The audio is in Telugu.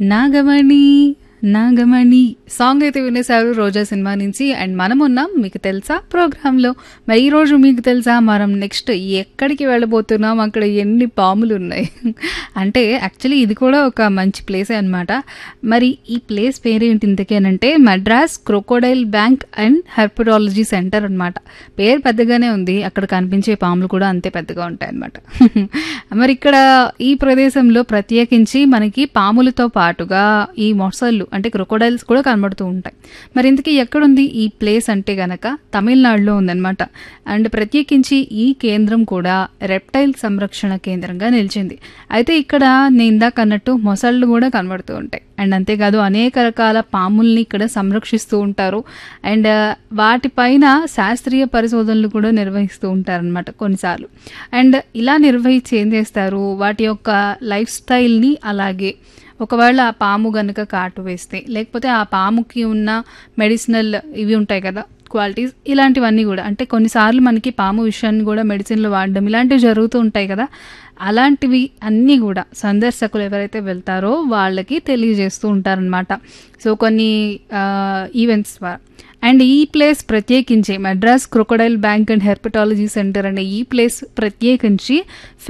నాగమణి నాగమణి సాంగ్ అయితే వినేశారు రోజా సినిమా నుంచి అండ్ మనం ఉన్నాం మీకు తెలుసా ప్రోగ్రాంలో మరి ఈ రోజు మీకు తెలుసా మనం నెక్స్ట్ ఎక్కడికి వెళ్ళబోతున్నాం అక్కడ ఎన్ని పాములు ఉన్నాయి అంటే యాక్చువల్లీ ఇది కూడా ఒక మంచి ప్లేసే అనమాట మరి ఈ ప్లేస్ పేరేంటి ఇంతకేనంటే Madras crocodile bank and herpetology centre అనమాట పేరు పెద్దగానే ఉంది అక్కడ కనిపించే పాములు కూడా అంతే పెద్దగా ఉంటాయి అనమాట మరి ఇక్కడ ఈ ప్రదేశంలో ప్రత్యేకించి మనకి పాములతో పాటుగా ఈ మొసళ్ళు అంటే క్రొకోడైల్స్ కూడా కనబడుతూ ఉంటాయి మరి ఇంతకీ ఎక్కడుంది ఈ ప్లేస్ అంటే గనక తమిళనాడులో ఉందన్నమాట అండ్ ప్రత్యేకించి ఈ కేంద్రం కూడా రెప్టైల్ సంరక్షణ కేంద్రంగా నిలిచింది అయితే ఇక్కడ నేను ఇందాక అన్నట్టు మొసళ్ళు కూడా కనబడుతూ ఉంటాయి అండ్ అంతేకాదు అనేక రకాల పాముల్ని ఇక్కడ సంరక్షిస్తూ ఉంటారు అండ్ వాటిపైన శాస్త్రీయ పరిశోధనలు కూడా నిర్వహిస్తూ ఉంటారనమాట కొన్నిసార్లు అండ్ ఇలా నిర్వహించి ఏం చేస్తారు వాటి యొక్క లైఫ్ స్టైల్ని అలాగే ఒకవేళ ఆ పాము గనుక కాటు వేస్తే లేకపోతే ఆ పాముకి ఉన్న మెడిసినల్ ఇవి ఉంటాయి కదా క్వాలిటీస్ ఇలాంటివన్నీ కూడా అంటే కొన్నిసార్లు మనకి పాము విషయాన్ని కూడా మెడిసిన్లు వాడడం ఇలాంటివి జరుగుతూ ఉంటాయి కదా అలాంటివి అన్నీ కూడా సందర్శకులు ఎవరైతే వెళ్తారో వాళ్ళకి తెలియజేస్తూ ఉంటారనమాట సో కొన్ని ఈవెంట్స్ ద్వారా అండ్ ఈ ప్లేస్ ప్రత్యేకించి Madras crocodile bank and herpetology centre అనే ఈ ప్లేస్ ప్రత్యేకించి